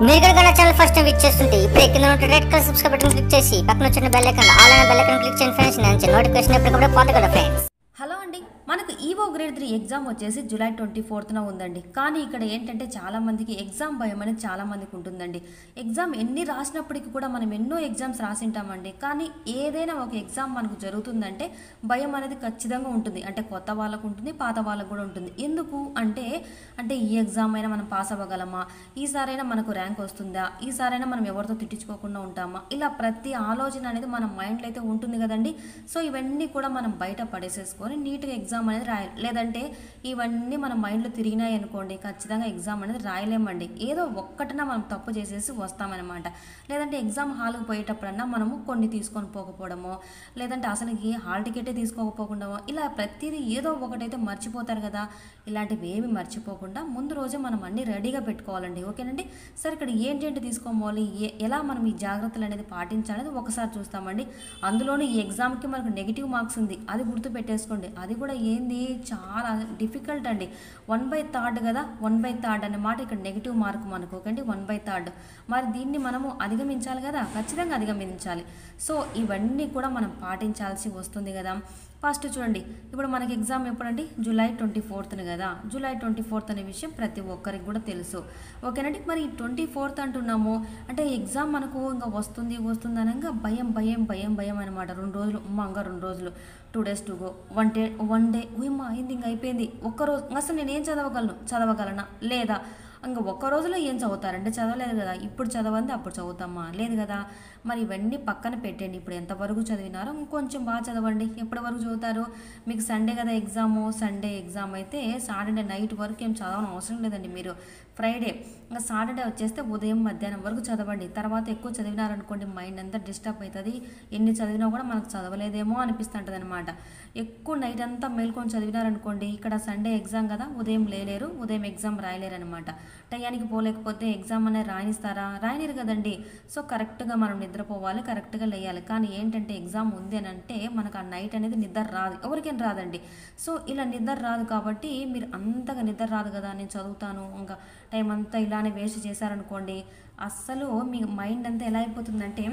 మీరు కనుక నా ఛానల్ ఫస్ట్ టైం విచ్ చేస్తుంటే ఇప్పుడు కింద ఉన్న red colour subscribe button click చేసి పక్కన వచ్చిన బెల్ ఐకాన్ ఆల్ అయిన బెల్ ఐకాన్ క్లిక్ చేయండి ఫ్రెండ్స్ నేను నోటిఫికేషన్ ఎప్పటికప్పుడు పోతుంది కదా ఫ్రెండ్స్ హలో అండి మనకు ఈవో గ్రేడ్ త్రీ ఎగ్జామ్ వచ్చేసి జూలై ట్వంటీ ఫోర్త్న ఉందండి కానీ ఇక్కడ ఏంటంటే చాలా మందికి ఎగ్జామ్ భయం అనేది చాలా మందికి ఉంటుందండి ఎగ్జామ్ ఎన్ని రాసినప్పటికీ కూడా మనం ఎన్నో ఎగ్జామ్స్ రాసింటామండి కానీ ఏదైనా ఒక ఎగ్జామ్ మనకు జరుగుతుందంటే భయం అనేది ఖచ్చితంగా ఉంటుంది అంటే కొత్త వాళ్ళకు ఉంటుంది పాత వాళ్ళకు కూడా ఉంటుంది ఎందుకు అంటే అంటే ఈ ఎగ్జామ్ అయినా మనం పాస్ అవ్వగలమా ఈసారైనా మనకు ర్యాంక్ వస్తుందా ఈసారైనా మనం ఎవరితో తిట్టించుకోకుండా ఉంటామా ఇలా ప్రతి ఆలోచన అనేది మన మైండ్లో అయితే ఉంటుంది కదండి సో ఇవన్నీ కూడా మనం బయట పడేసేసుకొని నీట్గా ఎగ్జామ్ అనేది రాయాలి లేదంటే ఇవన్నీ మన మైండ్లో తిరిగినాయి అనుకోండి ఖచ్చితంగా ఎగ్జామ్ అనేది రాయలేమండి ఏదో ఒక్కటన్నా మనం తప్పు చేసేసి వస్తామన్నమాట లేదంటే ఎగ్జామ్ హాల్కి పోయేటప్పుడన్నా మనము కొన్ని తీసుకొని పోకపోవడమో లేదంటే అసలుకి హాల్ టికెటే తీసుకోకపోకుండా ఇలా ప్రతిదీ ఏదో ఒకటైతే మర్చిపోతారు కదా ఇలాంటివి ఏమి మర్చిపోకుండా ముందు రోజే మనం అన్ని రెడీగా పెట్టుకోవాలండి ఓకేనండి సరే ఇక్కడ ఏంటంటే తీసుకోవాలి ఏ- ఎలా మనం ఈ జాగ్రత్తలు అనేది పాటించాలనేది ఒకసారి చూస్తామండి అందులోనూ ఈ ఎగ్జామ్కి మనకు నెగిటివ్ మార్క్స్ ఉంది అది గుర్తు పెట్టేసుకోండి అది కూడా ఏంది చాలా డిఫికల్ట్ అండి వన్ బై థర్డ్ కదా వన్ బై థర్డ్ అనే మాట ఇక్కడ నెగిటివ్ మార్క్ మనకు ఓకే అండి వన్ బై థర్డ్ మరి దీన్ని మనము అధిగమించాలి కదా ఖచ్చితంగా అధిగమించాలి సో ఇవన్నీ కూడా మనం పాటించాల్సి వస్తుంది కదా ఫస్ట్ చూడండి ఇప్పుడు మనకి ఎగ్జామ్ ఎప్పుడండి జూలై ట్వంటీ ఫోర్త్ని కదా జూలై ట్వంటీ ఫోర్త్ అనే విషయం ప్రతి ఒక్కరికి కూడా తెలుసు ఓకేనండి మరి ఈ ట్వంటీ ఫోర్త్ అంటున్నాము అంటే ఎగ్జామ్ మనకు ఇంకా వస్తుంది వస్తుంది అనగా భయం భయం భయం భయం అనమాట రెండు రోజులు అమ్మ ఇంకా రెండు రోజులు two days to go one day one day ఉమ్మా అయింది ఇంకా అయిపోయింది ఒక్కరోజు అసలు నేను ఏం చదవగలను చదవగలనా లేదా ఇంకా ఒక్క రోజులో ఏం చదువుతారంటే చదవలేదు కదా ఇప్పుడు చదవంది అప్పుడు చదువుతామా లేదు కదా మరి ఇవన్నీ పక్కన పెట్టండి ఇప్పుడు ఎంతవరకు చదివినారో ఇంకొంచెం బాగా చదవండి ఎప్పటి వరకు చదువుతారు మీకు సండే కదా ఎగ్జాము సండే ఎగ్జామ్ అయితే సాటర్డే నైట్ వరకు ఏం చదవడం అవసరం లేదండి మీరు ఫ్రైడే ఇంకా సాటర్డే వచ్చేస్తే ఉదయం మధ్యాహ్నం వరకు చదవండి తర్వాత ఎక్కువ చదివినారనుకోండి మైండ్ అంతా డిస్టర్బ్ అవుతుంది ఎన్ని చదివినా కూడా మనకు చదవలేదేమో అనిపిస్తుంటుంది అనమాట ఎక్కువ నైట్ అంతా మేల్కొని చదివినారనుకోండి ఇక్కడ సండే ఎగ్జామ్ కదా ఉదయం లేలేరు ఉదయం ఎగ్జామ్ రాయలేరు అనమాట టయానికి పోలేకపోతే ఎగ్జామ్ అనేది రాయనిస్తారా రాయలేరు కదండి సో కరెక్ట్గా మనం నిద్రపోవాలి కరెక్ట్గా లేయాలి కానీ ఏంటంటే ఎగ్జామ్ ఉంది అని అంటే మనకు ఆ నైట్ అనేది నిద్ర రాదు ఎవరికైనా రాదండి సో ఇలా నిద్ర రాదు కాబట్టి మీరు అంతగా నిద్ర రాదు కదా నేను చదువుతాను ఇంకా టైం అంతా ఇలానే వేస్ట్ చేశారనుకోండి అస్సలు మీ మైండ్ అంతా ఎలా అయిపోతుందంటే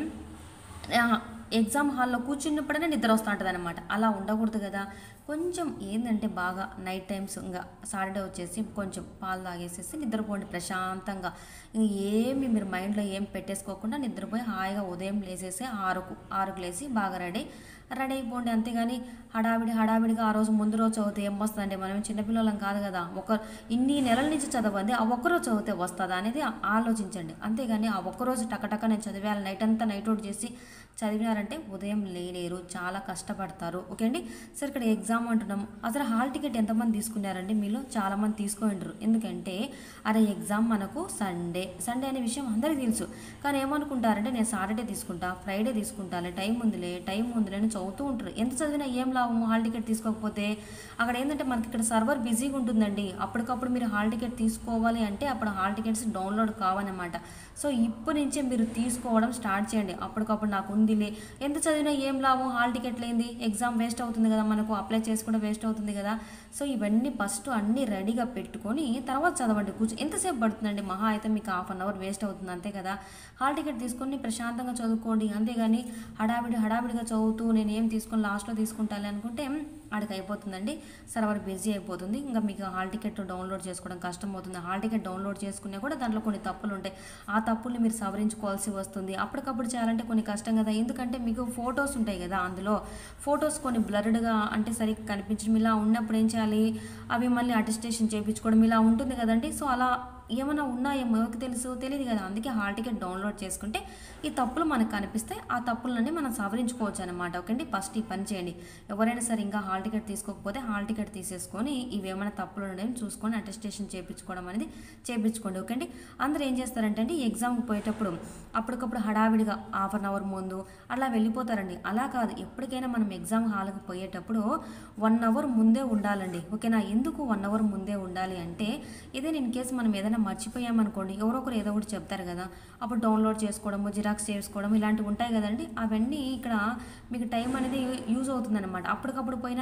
ఆ, ఎగ్జామ్ హాల్లో కూర్చున్నప్పుడైనా నిద్ర వస్తూ ఉంటుంది అనమాట అలా ఉండకూడదు కదా కొంచెం ఏంటంటే బాగా నైట్ టైమ్స్ ఇంకా సాటర్డే వచ్చేసి కొంచెం పాలు తాగేసేసి నిద్రపోండి ప్రశాంతంగా ఇంక ఏమి మీరు మైండ్లో ఏం పెట్టేసుకోకుండా నిద్రపోయి హాయిగా ఉదయం లేసేసి ఆరుకు ఆరుకు లేసి బాగా రెడీ రెడీ అయిపోండి అంతేగాని హడావిడి హడావిడిగా ఆ రోజు ముందు రోజు చదివితే ఏం వస్తుందండి మనం చిన్నపిల్లలం కాదు కదా ఒక ఇన్ని నెలల నుంచి చదవండి ఆ ఒక్కరోజు చదివితే వస్తుందా అనేది ఆలోచించండి అంతేగాని ఆ ఒక్కరోజు టకటక నేను చదివేయాలి నైట్ అంతా నైట్ అవుట్ చేసి చదివినారంటే ఉదయం లేలేరు చాలా కష్టపడతారు ఓకే అండి సరే ఇక్కడ ఎగ్జామ్ అంటున్నాం అసలు హాల్ టికెట్ ఎంతమంది తీసుకున్నారండి మీలో చాలామంది తీసుకోండ్రు ఎందుకంటే అరే ఎగ్జామ్ మనకు సండే సండే అనే విషయం అందరికీ తెలుసు కానీ ఏమనుకుంటారంటే నేను సాటర్డే తీసుకుంటా ఫ్రైడే తీసుకుంటాలే టైం ఉందిలే టైం ఉందిలే అని చదువుతూ ఉంటారు ఎంత చదివినా ఏం లాభము హాల్ టికెట్ తీసుకోకపోతే అక్కడ ఏంటంటే మనకి ఇక్కడ సర్వర్ బిజీగా ఉంటుందండి అప్పటికప్పుడు మీరు హాల్ టికెట్ తీసుకోవాలి అంటే అప్పుడు హాల్ టికెట్స్ డౌన్లోడ్ కావన్నమాట సో ఇప్పటి నుంచే మీరు తీసుకోవడం స్టార్ట్ చేయండి అప్పటికప్పుడు నాకు ఉందిలే ఎంత చదివినా ఏం లాభం హాల్ టికెట్ లేనిది ఎగ్జామ్ వేస్ట్ అవుతుంది కదా మనకు అప్లై చేసుకుంటే వేస్ట్ అవుతుంది కదా సో ఇవన్నీ ఫస్ట్ అన్నీ రెడీగా పెట్టుకొని తర్వాత చదవండి కూర్చో ఎంతసేపు పడుతుందండి మహా అయితే మీకు హాఫ్ అన్ అవర్ వేస్ట్ అవుతుంది అంతే కదా హాల్ టికెట్ తీసుకొని ప్రశాంతంగా చదువుకోండి అంతేగాని హడావిడి హడావిడిగా చదువుతూ నేను ఏం తీసుకొని లాస్ట్లో తీసుకుంటాను అనుకుంటే ఆడికి అయిపోతుందండి సర్వర్ బిజీ అయిపోతుంది ఇంకా మీకు హాల్ టికెట్ డౌన్లోడ్ చేసుకోవడం కష్టం అవుతుంది హాల్ టికెట్ డౌన్లోడ్ చేసుకునే కూడా దాంట్లో కొన్ని తప్పులు ఉంటాయి ఆ తప్పుల్ని మీరు సవరించుకోవాల్సి వస్తుంది అప్పటికప్పుడు చేయాలంటే కొన్ని కష్టం కదా ఎందుకంటే మీకు ఫొటోస్ ఉంటాయి కదా అందులో ఫొటోస్ కొన్ని బ్లర్డ్గా అంటే సరిగ్గా కనిపించడం ఇలా ఉన్నప్పుడు ఏం చేయాలి అవి మళ్ళీ అటెస్టేషన్ చేయించుకోవడం ఇలా ఉంటుంది కదండి సో అలా ఏమైనా ఉన్నాయేమో ఎవరికి తెలుసు తెలియదు కదా అందుకే హాల్ టికెట్ డౌన్లోడ్ చేసుకుంటే ఈ తప్పులు మనకు కనిపిస్తాయి ఆ తప్పులన్నీ మనం సవరించుకోవచ్చు అనమాట ఓకే అండి ఫస్ట్ ఈ పని చేయండి ఎవరైనా సరే ఇంకా హాల్ టికెట్ తీసుకోకపోతే హాల్ టికెట్ తీసేసుకొని ఇవి ఏమైనా తప్పులు ఉన్నాయని చూసుకొని అటెస్టేషన్ చేయించుకోవడం అనేది చేయించుకోండి ఓకే అండి అందరూ ఏం చేస్తారంటే అండి ఎగ్జామ్కి పోయేటప్పుడు అప్పటికప్పుడు హడావిడిగా హాఫ్ అన్ అవర్ ముందు అలా వెళ్ళిపోతారండి అలా కాదు ఎప్పటికైనా మనం ఎగ్జామ్ హాల్కి పోయేటప్పుడు వన్ అవర్ ముందే ఉండాలండి ఓకేనా ఎందుకు వన్ అవర్ ముందే ఉండాలి అంటే ఇదే ఇన్ కేసు మనం ఏదైనా మర్చిపోయామనుకోండి ఎవరో ఒకరు ఏదో ఒకటి చెప్తారు కదా అప్పుడు డౌన్లోడ్ చేసుకోవడము జిరాక్స్ చేసుకోవడం ఇలాంటివి ఉంటాయి కదండి అవన్నీ ఇక్కడ మీకు టైం అనేది యూజ్ అవుతుందన్నమాట అప్పటికప్పుడు పోయినారు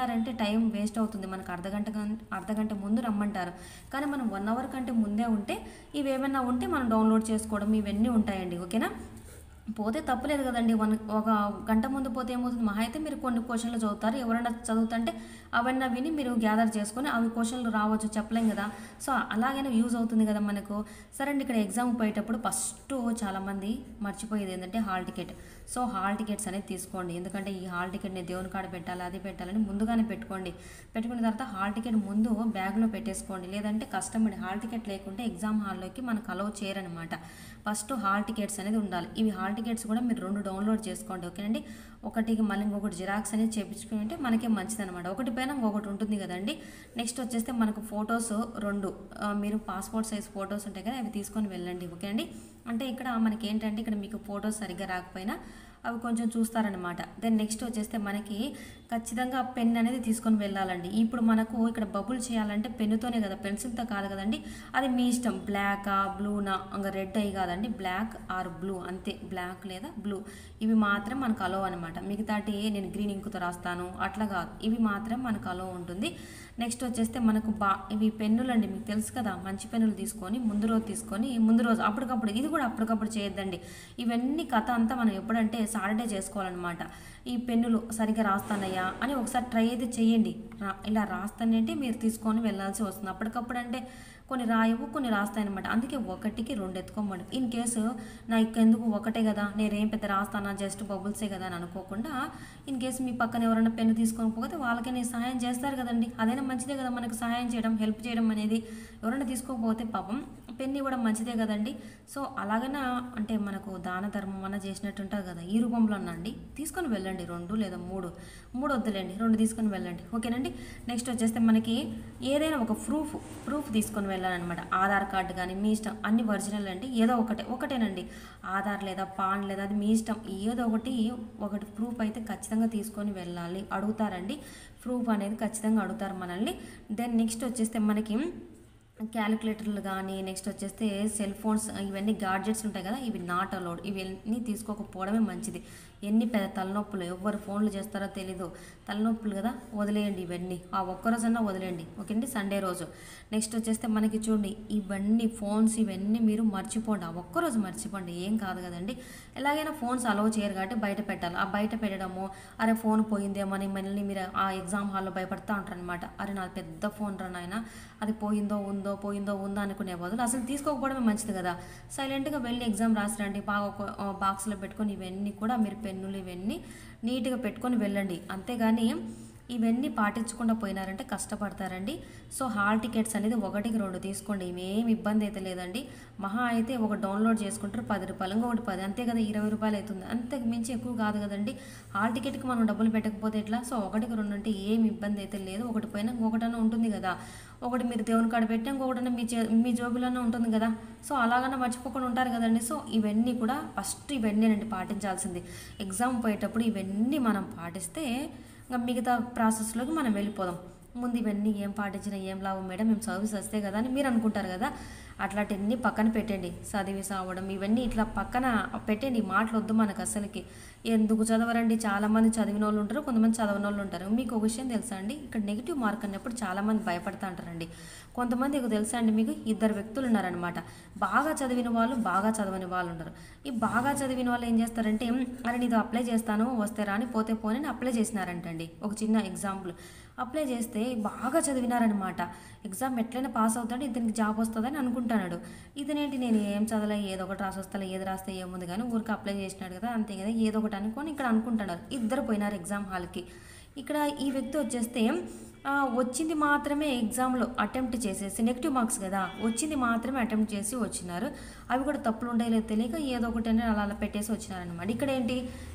ఏమన్నారంటే టైం వేస్ట్ అవుతుంది మనకు అర్ధగంట గం- అర్ధగంట ముందు రమ్మంటారు కానీ మనం వన్ అవర్ కంటే ముందే ఉంటే ఇవి ఏమైనా ఉంటే మనం డౌన్లోడ్ చేసుకోవడం ఇవన్నీ ఉంటాయండి ఓకేనా పోతే తప్పలేదు కదండి వన్ ఒక గంట ముందు పోతే ఏమవుతుంది మహా అయితే మీరు కొన్ని క్వశ్చన్లు చదువుతారు ఎవరైనా చదువుతుంటే అవన్నీ విని మీరు గ్యాదర్ చేసుకొని అవి క్వశ్చన్లు రావచ్చు చెప్పలేం కదా సో అలాగైనా యూజ్ అవుతుంది కదా మనకు సరే అండి ఇక్కడ ఎగ్జామ్ పోయేటప్పుడు ఫస్ట్ చాలామంది మర్చిపోయేది ఏంటంటే hall ticket so hall tickets అనేది తీసుకోండి ఎందుకంటే ఈ హాల్ టికెట్ని దేవుని కాడ పెట్టాలి అది పెట్టాలని ముందుగానే పెట్టుకోండి పెట్టుకున్న తర్వాత హాల్ టికెట్ ముందు బ్యాగ్లో పెట్టేసుకోండి లేదంటే కష్టం అండి హాల్ టికెట్ లేకుంటే ఎగ్జామ్ హాల్లోకి మనకు అలౌ చేయరనమాట ఫస్ట్ హాల్ టికెట్స్ అనేది ఉండాలి ఇవి హాల్ టికెట్స్ కూడా మీరు రెండు డౌన్లోడ్ చేసుకోండి ఓకేనండి ఒకటికి మళ్ళీ ఇంకొకటి జిరాక్స్ అనేది చేపించుకుని ఉంటే మనకే మంచిది అనమాట ఒకటి పైన ఇంకొకటి ఉంటుంది కదండి నెక్స్ట్ వచ్చేస్తే మనకు ఫొటోస్ రెండు ఆ, మీరు పాస్పోర్ట్ సైజ్ ఫొటోస్ ఉంటాయి కదా అవి తీసుకొని వెళ్ళండి ఓకే అండి అంటే ఇక్కడ మనకి ఏంటంటే ఇక్కడ మీకు ఫొటోస్ సరిగ్గా రాకపోయినా అవి కొంచెం చూస్తారనమాట దెన్ నెక్స్ట్ వచ్చేస్తే మనకి ఖచ్చితంగా పెన్ అనేది తీసుకొని వెళ్ళాలండి ఇప్పుడు మనకు ఇక్కడ బబుల్ చేయాలంటే పెన్నుతోనే కదా పెన్సిల్తో కాదు కదండి అది మీ ఇష్టం బ్లాకా బ్లూనా ఇంకా రెడ్ అయ్యి కాదండి బ్లాక్ ఆర్ బ్లూ అంతే బ్లాక్ లేదా బ్లూ ఇవి మాత్రం మనకు అలో అనమాట మిగతాటి నేను గ్రీన్ ఇంకుతో రాస్తాను అట్లా కాదు ఇవి మాత్రం మనకు అలో ఉంటుంది నెక్స్ట్ వచ్చేస్తే మనకు బా ఇవి పెన్నులు అండి మీకు తెలుసు కదా మంచి పెన్నులు తీసుకొని ముందు రోజు తీసుకొని ముందు రోజు అప్పటికప్పుడు ఇది కూడా అప్పటికప్పుడు చేయొద్దండి ఇవన్నీ కథ అంతా మనం ఎప్పుడంటే సాటర్డే చేసుకోవాలన్నమాట ఈ పెన్నులు సరిగ్గా రాస్తానయ్యా అని ఒకసారి ట్రై అయితే చేయండి రా ఇలా రాస్తానంటే మీరు తీసుకొని వెళ్ళాల్సి వస్తుంది అప్పటికప్పుడు అంటే కొన్ని రాయవు కొన్ని రాస్తాయన్నమాట అందుకే ఒకటికి రెండు ఎత్తుకోమండి ఇన్ కేసు నాకు ఎందుకు ఒకటే కదా నేనేం పెద్ద రాస్తానా జస్ట్ బబుల్సే కదా అని అనుకోకుండా ఇన్ కేసు మీ పక్కన ఎవరైనా పెన్ను తీసుకొని పోతే వాళ్ళకి నేను సహాయం చేస్తారు కదండి అదైనా మంచిదే కదా మనకు సహాయం చేయడం హెల్ప్ చేయడం అనేది ఎవరైనా తీసుకోకపోతే పాపం పెన్ ఇవ్వడం మంచిదే కదండి సో అలాగైనా అంటే మనకు దాన ధర్మం అన్న చేసినట్టు ఉంటుంది కదా ఈ రూపంలో అనండి తీసుకొని వెళ్ళండి రెండు లేదా మూడు మూడు వద్దులేండి రెండు తీసుకొని వెళ్ళండి ఓకేనండి నెక్స్ట్ వచ్చేస్తే మనకి ఏదైనా ఒక ప్రూఫ్ ప్రూఫ్ తీసుకొని వెళ్ళాలన్నమాట ఆధార్ కార్డు కానీ మీ ఇష్టం అన్ని ఒరిజినల్ అండి ఏదో ఒకటే ఒకటేనండి ఆధార్ లేదా పాన్ లేదా అది మీ ఇష్టం ఏదో ఒకటి ఒకటి ప్రూఫ్ అయితే ఖచ్చితంగా తీసుకొని వెళ్ళాలి అడుగుతారండి ప్రూఫ్ అనేది ఖచ్చితంగా అడుగుతారు మనల్ని దెన్ నెక్స్ట్ వచ్చేస్తే మనకి క్యాలిక్యులేటర్లు కానీ నెక్స్ట్ వచ్చేస్తే సెల్ ఫోన్స్ ఇవన్నీ గాడ్జెట్స్ ఉంటాయి కదా ఇవి నాట్ అలౌడ్ ఇవన్నీ తీసుకోకపోవడమే మంచిది ఎన్ని పెద్ద తలనొప్పులు ఎవరు ఫోన్లు చేస్తారో తెలీదు తలనొప్పులు కదా వదిలేయండి ఇవన్నీ ఆ ఒక్కరోజన్నా వదిలేయండి ఓకే అండి సండే రోజు నెక్స్ట్ వచ్చేస్తే మనకి చూడండి ఇవన్నీ ఫోన్స్ ఇవన్నీ మీరు మర్చిపోండి ఆ ఒక్కరోజు మర్చిపోండి ఏం కాదు కదండి ఎలాగైనా ఫోన్స్ అలౌ చేయరు కాబట్టి బయట పెట్టాలి ఆ బయట పెట్టడము అరే ఫోన్ పోయిందేమని మళ్ళీ మీరు ఆ ఎగ్జామ్ హాల్లో భయపడతా ఉంటారు అనమాట అరే నా పెద్ద ఫోన్ రా నాయన అది పోయిందో ఉందో పోయిందో ఉందో అనుకునే బదులు అసలు తీసుకోకపోవడమే మంచిది కదా సైలెంట్గా వెళ్ళి ఎగ్జామ్ రాసిరండి బాగా ఒక బాక్స్లో పెట్టుకొని ఇవన్నీ కూడా మీరు పెన్నులు ఇవన్నీ నీట్గా పెట్టుకొని వెళ్ళండి అంతేగాని ఇవన్నీ పాటించకుండా పోయినారంటే కష్టపడతారండి సో హాల్ టికెట్స్ అనేది ఒకటికి రెండు తీసుకోండి ఇవేం ఇబ్బంది అయితే లేదండి మహా అయితే ఒక డౌన్లోడ్ చేసుకుంటారు పది రూపాయలు ఇంకొకటి పది అంతే కదా ఇరవై రూపాయలు అవుతుంది అంతకు మించి ఎక్కువ కాదు కదండి హాల్ టికెట్కి మనం డబ్బులు పెట్టకపోతే ఎట్లా సో ఒకటికి రెండు అంటే ఏం ఇబ్బంది అయితే లేదు ఒకటి పైన ఇంకొకటన్నా ఉంటుంది కదా ఒకటి మీరు దేవుని కాడ పెట్టి ఇంకొకటి మీ చే మీ జోబులోనే ఉంటుంది కదా సో అలాగన్నా మర్చిపోకుండా ఉంటారు కదండి సో ఇవన్నీ కూడా ఫస్ట్ ఇవన్నీనండి పాటించాల్సింది ఎగ్జామ్ పోయేటప్పుడు ఇవన్నీ మనం పాటిస్తే ఇంకా మిగతా ప్రాసెస్లోకి మనం వెళ్ళిపోదాం ముందు ఇవన్నీ ఏం పాటించినా ఏం లాభం మేడం మేము సర్వీస్ వస్తే కదా అని మీరు అనుకుంటారు కదా అట్లాంటివన్నీ పక్కన పెట్టండి చదివి సావడం ఇవన్నీ ఇట్లా పక్కన పెట్టండి ఈ మాటలు వద్దు మనకు అసలుకి ఎందుకు చదవరండి చాలామంది చదివిన వాళ్ళు ఉంటారు కొంతమంది చదవని వాళ్ళు ఉంటారు మీకు ఒక విషయం తెలుసా అండి ఇక్కడ నెగిటివ్ మార్క్ అన్నప్పుడు చాలామంది భయపడతా ఉంటారండి కొంతమంది మీకు తెలుసా అండి మీకు ఇద్దరు వ్యక్తులు ఉన్నారనమాట బాగా చదివిన వాళ్ళు బాగా చదవని వాళ్ళు ఉన్నారు ఈ బాగా చదివిన వాళ్ళు ఏం చేస్తారంటే "ఉమ్, అరే నీది అప్లై చేస్తాను వస్తే రాని పోతే పోనీ అని అప్లై చేసినారంటండి ఒక చిన్న ఎగ్జాంపుల్ అప్లై చేస్తే బాగా చదివినారనమాట ఎగ్జామ్ ఎట్లయినా పాస్ అవుతాడు ఇతనికి జాబ్ వస్తుందని అనుకుంటున్నాడు ఇతనేంటి నేను ఏం చదవలే ఏదో ఒకటి రాసి వస్తా ఏది రాస్తే ఏముంది కానీ ఊరికి అప్లై చేసినాడు కదా అంతే కదా ఏదో ఒకటి అనుకొని ఇక్కడ అనుకుంటున్నారు ఇద్దరు పోయినారు ఎగ్జామ్ హాల్కి ఇక్కడ ఈ వ్యక్తి వచ్చేస్తే ఆ, వచ్చింది మాత్రమే ఎగ్జామ్లో అటెంప్ట్ చేసేసి నెగిటివ్ మార్క్స్ కదా వచ్చింది మాత్రమే అటెంప్ట్ చేసి వచ్చినారు అవి కూడా తప్పులు ఉండేలేదు తెలియక ఏదో ఒకటి అని అలా అలా పెట్టేసి వచ్చినారనమాట ఇక్కడ ఏంటి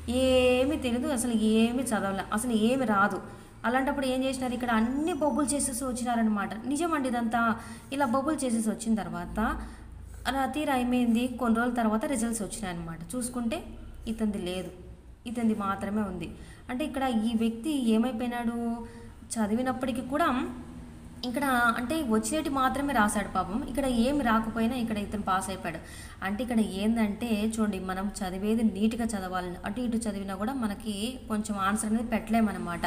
ఏమీ తెలియదు అసలు ఏమీ చదవలే అసలు ఏమి రాదు అలాంటప్పుడు ఏం చేసినారు ఇక్కడ అన్ని బొబ్బులు చేసేసి వచ్చినారనమాట నిజమండి ఇదంతా ఇలా బొబ్బులు చేసేసి వచ్చిన తర్వాత అలా తీరా ఏమైంది కొన్ని రోజుల తర్వాత రిజల్ట్స్ వచ్చినాయన్నమాట చూసుకుంటే ఇతంది లేదు ఇతంది మాత్రమే ఉంది అంటే ఇక్కడ ఈ వ్యక్తి ఏమైపోయినాడు చదివినప్పటికీ కూడా ఇక్కడ అంటే వచ్చినట్టు మాత్రమే రాశాడు పాపం ఇక్కడ ఏమి రాకపోయినా ఇక్కడ ఇతను పాస్ అయిపోయాడు అంటే ఇక్కడ ఏందంటే చూడండి మనం చదివేది నీట్గా చదవాలని అటు ఇటు చదివినా కూడా మనకి కొంచెం ఆన్సర్ అనేది పెట్టలేమన్నమాట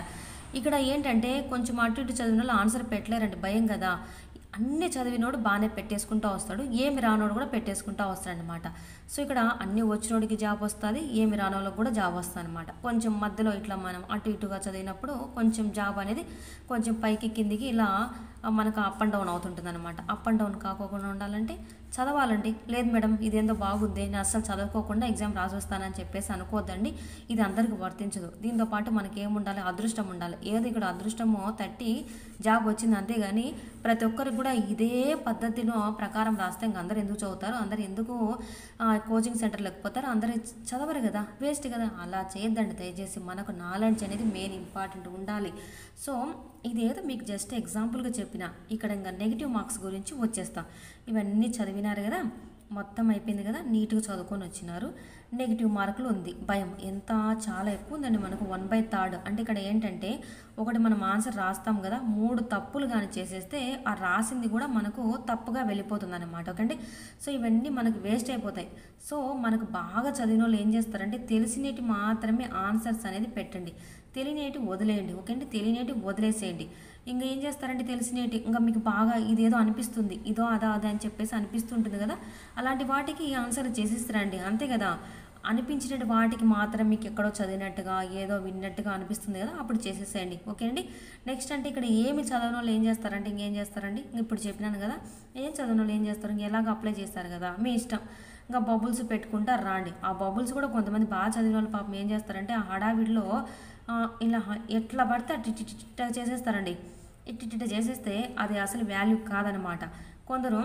ఇక్కడ ఏంటంటే కొంచెం అటు ఇటు చదివిన వాళ్ళు ఆన్సర్ పెట్టలేరండి భయం కదా అన్ని చదివినోడు బాగానే పెట్టేసుకుంటూ వస్తాడు ఏమి రానోడు కూడా పెట్టేసుకుంటూ వస్తాడనమాట సో ఇక్కడ అన్ని వచ్చినోడికి జాబ్ వస్తుంది ఏమి రానోళ్ళకి కూడా జాబ్ వస్తుంది అనమాట కొంచెం మధ్యలో ఇట్లా మనం అటు ఇటుగా చదివినప్పుడు కొంచెం జాబ్ అనేది కొంచెం పైకి కిందికి ఇలా మనకు అప్ అండ్ డౌన్ అవుతుంటుంది అనమాట అప్ అండ్ డౌన్ కాకోకుండా ఉండాలంటే చదవాలండి లేదు మేడం ఇదేందో బాగుంది నేను అస్సలు చదువుకోకుండా ఎగ్జామ్ రాసి వస్తానని చెప్పేసి అనుకోవద్దండి ఇది అందరికీ వర్తించదు దీంతో పాటు మనకి ఏముండాలి అదృష్టం ఉండాలి ఏదో ఇక్కడ అదృష్టమో తట్టి జాబ్ వచ్చింది అంతేగాని ప్రతి ఒక్కరికి కూడా ఇదే పద్ధతిలో ప్రకారం రాస్తే ఇంక అందరు ఎందుకు చదువుతారు అందరు ఎందుకు ఆ, కోచింగ్ సెంటర్ లేకపోతారు అందరు చదవరు కదా వేస్ట్ కదా అలా చేయొద్దండి దయచేసి మనకు నాలెడ్జ్ అనేది మెయిన్ ఇంపార్టెంట్ ఉండాలి సో ఇదేదో మీకు జస్ట్ ఎగ్జాంపుల్గా చెప్పిన ఇక్కడ ఇంకా నెగిటివ్ మార్క్స్ గురించి వచ్చేస్తా ఇవన్నీ చదివినారు కదా మొత్తం అయిపోయింది కదా నీట్గా చదువుకొని వచ్చినారు నెగిటివ్ మార్కులు ఉంది భయం ఎంత చాలా ఎక్కువ ఉందండి మనకు వన్ బై థర్డ్ అంటే ఇక్కడ ఏంటంటే ఒకటి మనం ఆన్సర్ రాస్తాం కదా మూడు తప్పులు కానీ చేసేస్తే ఆ రాసింది కూడా మనకు తప్పుగా వెళ్ళిపోతుంది అనమాట ఓకే సో ఇవన్నీ మనకు వేస్ట్ అయిపోతాయి సో మనకు బాగా చదివిన వాళ్ళు ఏం చేస్తారంటే తెలిసినటి మాత్రమే ఆన్సర్స్ అనేది పెట్టండి తెలియనేటి వదిలేయండి ఓకే అండి తెలియనేటి వదిలేసేయండి ఇంకా ఏం చేస్తారంటే తెలిసినేటి ఇంకా మీకు బాగా ఇదేదో అనిపిస్తుంది ఇదో అదా అదా అని చెప్పేసి అనిపిస్తుంటుంది కదా అలాంటి వాటికి ఆన్సర్ చేసిస్తారండి అంతే కదా అనిపించిన వాటికి మాత్రం మీకు ఎక్కడో చదివినట్టుగా ఏదో విన్నట్టుగా అనిపిస్తుంది కదా అప్పుడు చేసేసేయండి ఓకే అండి నెక్స్ట్ అంటే ఇక్కడ ఏమి చదవని వాళ్ళు ఏం చేస్తారంటే ఇంకేం చేస్తారండి ఇప్పుడు చెప్పినాను కదా ఏం చదవని వాళ్ళు ఏం చేస్తారు ఇంక ఎలాగ అప్లై చేస్తారు కదా మీ ఇష్టం ఇంకా బబుల్స్ పెట్టుకుంటా రాండి ఆ బబుల్స్ కూడా కొంతమంది బాగా చదివిన వాళ్ళు పాపం ఏం చేస్తారంటే ఆ హడావిడిలో ఆ, ఇలా ఎట్లా పడితే అటు ఇటు ఇటు ఇట్లా చేసేస్తారండి ఇటు ఇటు ఇటు చేసేస్తే అది అసలు వాల్యూ కాదనమాట కొందరు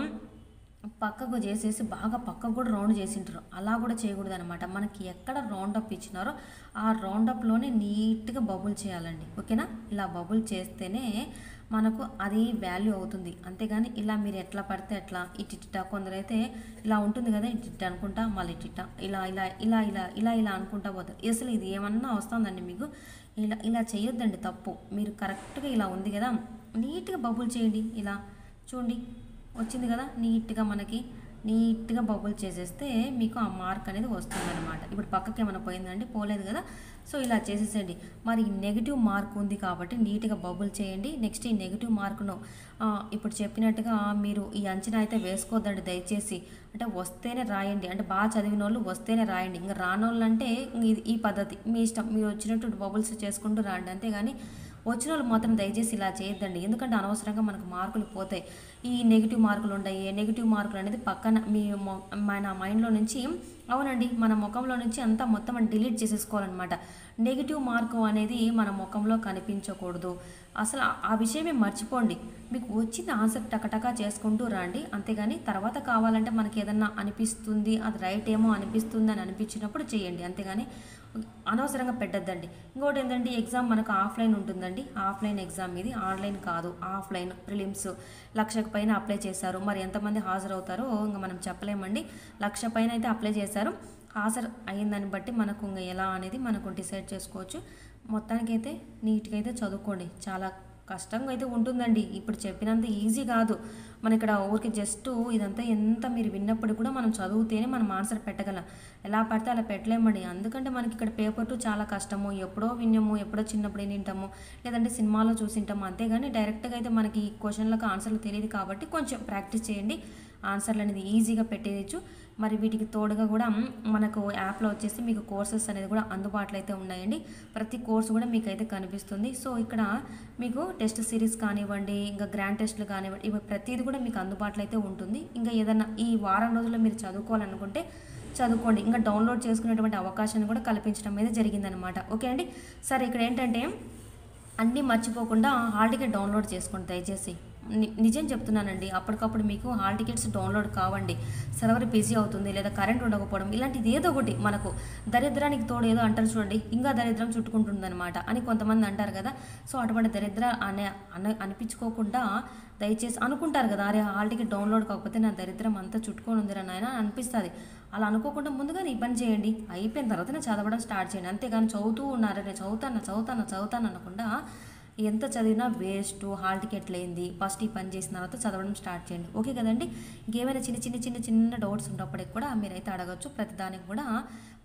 పక్కకు చేసేసి బాగా పక్కకు కూడా రౌండ్ చేసింటారు అలా కూడా చేయకూడదు అనమాట మనకి ఎక్కడ రౌండ్ అప్ ఇచ్చినారో ఆ రౌండ్ అప్లోనే నీట్గా బబుల్ చేయాలండి ఓకేనా ఇలా బబుల్ చేస్తేనే మనకు అది వాల్యూ అవుతుంది అంతేగాని ఇలా మీరు ఎట్లా పడితే ఎట్లా ఇటిట కొందరైతే ఇలా ఉంటుంది కదా ఇటిట అనుకుంటా మళ్ళీ ఇటిట ఇలా ఇలా ఇలా ఇలా ఇలా ఇలా అనుకుంటా పోతారు అసలు ఇది ఏమన్నా వస్తుందండి మీకు ఇలా ఇలా చేయొద్దండి తప్పు మీరు కరెక్ట్గా ఇలా ఉంది కదా నీట్గా బబుల్ చేయండి ఇలా చూడండి వచ్చింది కదా నీట్గా మనకి నీట్గా బబుల్ చేసేస్తే మీకు ఆ మార్క్ అనేది వస్తుందన్నమాట ఇప్పుడు పక్కకి ఏమైనా పోయిందండి పోలేదు కదా సో ఇలా చేసేసేయండి మరి ఈ నెగిటివ్ మార్క్ ఉంది కాబట్టి నీట్గా బబుల్ చేయండి నెక్స్ట్ ఈ నెగిటివ్ మార్కును ఆ, ఇప్పుడు చెప్పినట్టుగా మీరు ఈ అంచనా అయితే వేసుకోవద్దండి దయచేసి అంటే వస్తేనే రాయండి అంటే బాగా చదివిన వాళ్ళు వస్తేనే రాయండి ఇంకా రానోళ్ళు అంటే ఇంక ఇది ఈ పద్ధతి మీ ఇష్టం మీరు వచ్చినట్టు బబుల్స్ చేసుకుంటూ రాండి అంతేగాని వచ్చిన వాళ్ళు మాత్రం దయచేసి ఇలా చేయొద్దండి ఎందుకంటే అనవసరంగా మనకు మార్కులు పోతాయి ఈ నెగిటివ్ మార్కులు ఉన్నాయి నెగిటివ్ మార్కులు అనేది పక్కన మీ మొ- మన మైండ్లో నుంచి అవునండి మన ముఖంలో నుంచి అంతా మొత్తం డిలీట్ చేసేసుకోవాలన్నమాట నెగిటివ్ మార్కు అనేది మన ముఖంలో కనిపించకూడదు అసలు ఆ- ఆ విషయమే మర్చిపోండి మీకు వచ్చింది ఆన్సర్ టకటకా చేసుకుంటూ రండి అంతేగాని తర్వాత కావాలంటే మనకి ఏదన్నా అనిపిస్తుంది అది రైట్ ఏమో అనిపిస్తుంది అని అనిపించినప్పుడు చేయండి అంతేగాని అనవసరంగా పెట్టద్దండి ఇంకోటి ఏంటంటే ఎగ్జామ్ మనకు ఆఫ్లైన్ ఉంటుందండి ఆఫ్లైన్ ఎగ్జామ్ ఇది ఆన్లైన్ కాదు ఆఫ్లైన్ ప్రిలిమ్స్ లక్షకు పైన అప్లై చేశారు మరి ఎంతమంది హాజరవుతారో ఇంకా మనం చెప్పలేమండి లక్ష పైన అయితే అప్లై చేశారు హాజరు అయ్యిందని బట్టి మనకు ఇంకా ఎలా అనేది మనకు డిసైడ్ చేసుకోవచ్చు మొత్తానికైతే నీట్గా అయితే చదువుకోండి చాలా కష్టంగా అయితే ఉంటుందండి ఇప్పుడు చెప్పినంత ఈజీ కాదు మన ఇక్కడ ఊరికి జస్ట్ ఇదంతా ఎంత మీరు విన్నప్పుడు కూడా మనం చదివితేనే మనం ఆన్సర్ పెట్టగలం ఎలా పడితే అలా పెట్టలేమండి ఎందుకంటే మనకి ఇక్కడ పేపర్ టూ చాలా కష్టము ఎప్పుడో విన్నాము ఎప్పుడో చిన్నప్పుడు వింటాము లేదంటే సినిమాలో చూసింటాము అంతేగాని డైరెక్ట్గా అయితే మనకి ఈ క్వశ్చన్లకు ఆన్సర్లు తెలియదు కాబట్టి కొంచెం ప్రాక్టీస్ చేయండి ఆన్సర్లు అనేది ఈజీగా పెట్టేయచ్చు మరి వీటికి తోడుగా కూడా మ్, మనకు యాప్లో వచ్చేసి మీకు కోర్సెస్ అనేది కూడా అందుబాటులో అయితే ఉన్నాయండి ప్రతి కోర్సు కూడా మీకు అయితే కనిపిస్తుంది సో ఇక్కడ మీకు టెస్ట్ సిరీస్ కానివ్వండి ఇంకా గ్రాండ్ టెస్ట్లు కానివ్వండి ఇవి ప్రతిదీ కూడా మీకు అందుబాటులో అయితే ఉంటుంది ఇంకా ఏదైనా ఈ వారం రోజుల్లో మీరు చదువుకోవాలనుకుంటే చదువుకోండి ఇంకా డౌన్లోడ్ చేసుకునేటువంటి అవకాశాన్ని కూడా కల్పించడం అయితే జరిగిందనమాట ఓకే అండి సరే ఇక్కడ ఏంటంటే అన్నీ మర్చిపోకుండా హాల్ టికెట్ డౌన్లోడ్ చేసుకోండి దయచేసి ని- నిజం చెప్తున్నానండి అప్పటికప్పుడు మీకు హాల్ టికెట్స్ డౌన్లోడ్ కావండి సర్వర్ బిజీ అవుతుంది లేదా కరెంట్ ఉండకపోవడం ఇలాంటిది ఏదో ఒకటి మనకు దరిద్రానికి తోడు ఏదో అంటారు చూడండి ఇంకా దరిద్రం చుట్టుకుంటుందన్నమాట అని కొంతమంది అంటారు కదా సో అటువంటి దరిద్ర అనే అన అనిపించుకోకుండా దయచేసి అనుకుంటారు కదా అరే హాల్ టికెట్ డౌన్లోడ్ కాకపోతే నా దరిద్రం అంతా చుట్టుకొని ఉందిరా నాయన అని అనిపిస్తుంది అలా అనుకోకుండా ముందుగా నీ పని చేయండి అయిపోయిన తర్వాత నేను చదవడం స్టార్ట్ చేయండి అంతేగాని చదువుతూ ఉన్నారు నేను చదువుతాను చదువుతాను చదువుతాను అనకుండా ఎంత చదివినా వేస్ట్ హాల్ టికెట్ లేనిది ఫస్ట్ ఈ పని చేసిన తర్వాత చదవడం స్టార్ట్ చేయండి ఓకే కదండి ఇంకేమైనా చిన్న చిన్న చిన్న చిన్న డౌట్స్ ఉన్నప్పటికి కూడా మీరైతే అడగచ్చు ప్రతిదానికి కూడా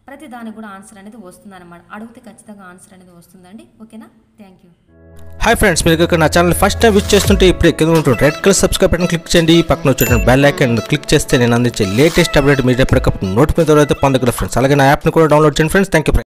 ప్రతి దానికి కూడా ఆన్సర్ అనేది వస్తుంది అనమాట అడిగితే ఖచ్చితంగా ఆన్సర్ అనేది వస్తుందండి ఓకేనా థ్యాంక్ యూ హాయ్ ఫ్రెండ్స్ మీరు ఇక్కడ నా ఛానల్ ఫస్ట్ టైం విచ్ చేస్తుంటే ఇప్పుడు కింద ఉంటుంది red colour subscribe button click చేయండి పక్కన వచ్చేటువంటి బెల్ ఐకాన్ క్లిక్ చేస్తే నేను అందించే లేటెస్ట్ అప్డేట్ మీరు ఎప్పటికప్పుడు నోటిఫికేషన్ అయితే పొందగలరు ఫ్రెండ్స్ అలాగే నా యాప్ని కూడా డౌన్లోడ్ చేయండి ఫ్రెండ్స్ థ్యాంక్ యూ